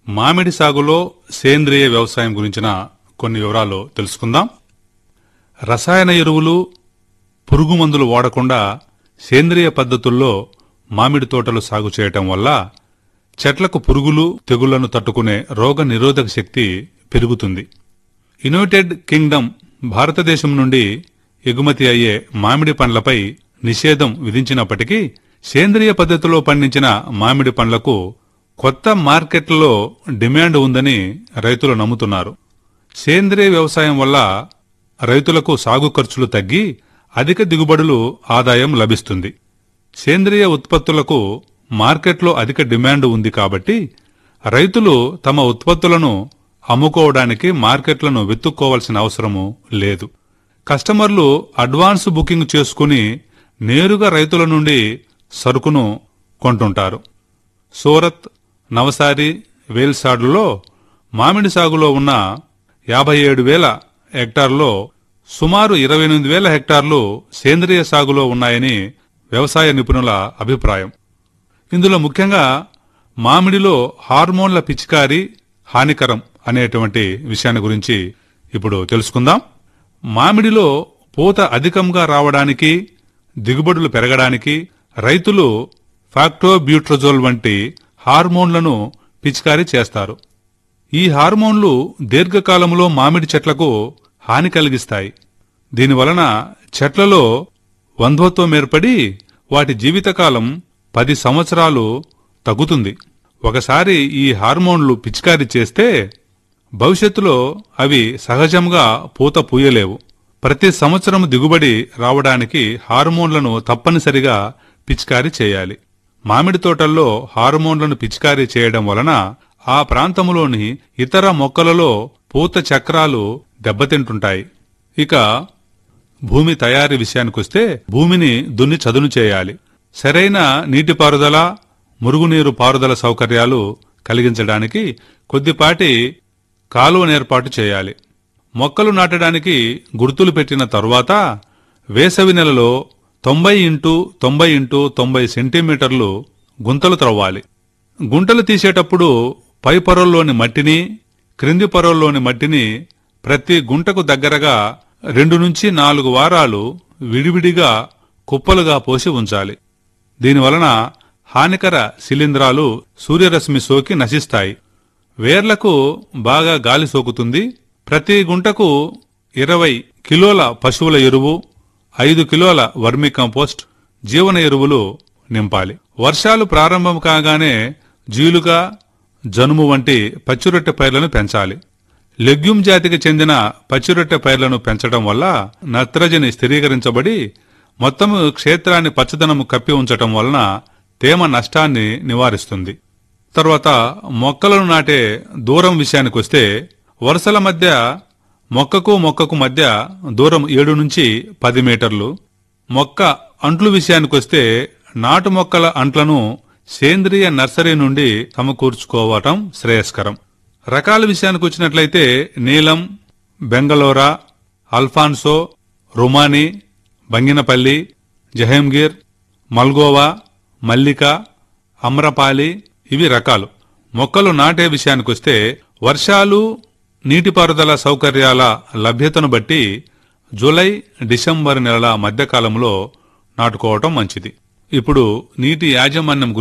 మామిడి సాగులో సేంద్రియ వ్యవసాయం గురించిన కొన్ని వివరాలు తెలుసుకుందాం రసాయన ఎరువులు పురుగు మందులు వాడకుండా సేంద్రియ పద్ధతుల్లో మామిడి తోటలు సాగు చేయటం వల్ల చెట్లకు పురుగులు తెగుళ్లను తట్టుకునే రోగ నిరోధక శక్తి పెరుగుతుంది యునైటెడ్ కింగ్డమ్ భారతదేశం నుండి ఎగుమతి అయ్యే మామిడి పండ్లపై నిషేధం విధించినప్పటికీ సేంద్రియ పద్ధతిలో పండించిన మామిడి పండ్లకు కొత్త మార్కెట్లలో డిమాండ్ ఉందని రైతులు నమ్ముతున్నారు సేంద్రియ వ్యవసాయం వల్ల రైతులకు సాగు ఖర్చులు తగ్గి అధిక దిగుబడులు ఆదాయం లభిస్తుంది సేంద్రియ ఉత్పత్తులకు మార్కెట్లో అధిక డిమాండ్ ఉంది కాబట్టి రైతులు తమ ఉత్పత్తులను అమ్ముకోవడానికి మార్కెట్లను వెతుక్కోవాల్సిన అవసరము లేదు కస్టమర్లు అడ్వాన్స్ బుకింగ్ చేసుకుని నేరుగా రైతుల నుండి సరుకును కొంటుంటారు సూరత్ నవసారి వేల్సాడ్లలో మామిడి సాగులో ఉన్న యాభై ఏడు వేల హెక్టార్లో సుమారు ఇరవై ఎనిమిది వేల హెక్టార్లు సేంద్రియ సాగులో ఉన్నాయని వ్యవసాయ నిపుణుల అభిప్రాయం ఇందులో ముఖ్యంగా మామిడిలో హార్మోన్ల పిచికారి హానికరం అనేటువంటి విషయాన్ని గురించి ఇప్పుడు తెలుసుకుందాం మామిడిలో పూత అధికంగా రావడానికి దిగుబడులు పెరగడానికి రైతులు ఫ్యాక్టోబ్యూట్రజోల్ వంటి హార్మోన్లను పిచికారీ చేస్తారు ఈ హార్మోన్లు దీర్ఘకాలంలో మామిడి చెట్లకు హాని కలిగిస్తాయి దీనివలన చెట్లలో వంధ్వత్వం ఏర్పడి వాటి జీవితకాలం పది సంవత్సరాలు తగ్గుతుంది ఒకసారి ఈ హార్మోన్లు పిచికారీ చేస్తే భవిష్యత్తులో అవి సహజంగా పూత పూయలేవు ప్రతి సంవత్సరం దిగుబడి రావడానికి హార్మోన్లను తప్పనిసరిగా పిచికారీ చేయాలి మామిడి తోటల్లో హార్మోన్లను పిచికారీ చేయడం వలన ఆ ప్రాంతంలోని ఇతర మొక్కలలో పూత చక్రాలు దెబ్బతింటుంటాయి ఇక భూమి తయారీ విషయానికొస్తే భూమిని దున్ని చదును చేయాలి సరైన నీటిపారుదల మురుగునీరు పారుదల సౌకర్యాలు కలిగించడానికి కొద్దిపాటి కాలువనేర్పాటు చేయాలి మొక్కలు నాటడానికి గుర్తులు పెట్టిన తరువాత వేసవి నెలలో తొంభై ఇంటూ తొంభై ఇంటూ తొంభై సెంటీమీటర్లు గుంతలు త్రవ్వాలి గుంటలు తీసేటప్పుడు పై పొరల్లోని మట్టిని క్రింది పొరల్లోని మట్టిని ప్రతి గుంటకు దగ్గరగా రెండు నుంచి నాలుగు వారాలు విడివిడిగా కుప్పలుగా పోసి ఉంచాలి దీనివలన హానికర శిలీంధ్రాలు సూర్యరశ్మి సోకి నశిస్తాయి వేర్లకు బాగా గాలి సోకుతుంది ప్రతి గుంటకు ఇరవై కిలోల పశువుల ఎరువు ఐదు కిలోల వర్మి కంపోస్ట్ జీవన ఎరువులు నింపాలి వర్షాలు ప్రారంభం కాగానే జీలుగా జనుము వంటి పచ్చిరొట్టె పైర్లను పెంచాలి లెగ్యూమ్ జాతికి చెందిన పచ్చిరొట్టె పైర్లను పెంచడం వల్ల నత్రజని స్థిరీకరించబడి మొత్తం క్షేత్రాన్ని పచ్చదనము కప్పి ఉంచటం వలన తేమ నష్టాన్ని నివారిస్తుంది తర్వాత మొక్కలను నాటే దూరం విషయానికొస్తే వరుసల మధ్య మొక్కకు మొక్కకు మధ్య దూరం ఏడు నుంచి పది మీటర్లు మొక్క అంట్లు విషయానికొస్తే నాటు మొక్కల అంట్లను సేంద్రియ నర్సరీ నుండి సమకూర్చుకోవటం శ్రేయస్కరం రకాల విషయానికి వచ్చినట్లయితే నీలం బెంగళూరా అల్ఫాన్సో రుమానీ బంగినపల్లి జహంగీర్ మల్గోవా మల్లిక అమ్రపాలి ఇవి రకాలు మొక్కలు నాటే విషయానికొస్తే వర్షాలు నీటిపారుదల సౌకర్యాల లభ్యతను బట్టి జూలై డిసెంబర్ నెలల మధ్యకాలంలో నాటుకోవటం మంచిది ఇప్పుడు నీటి యాజమాన్యం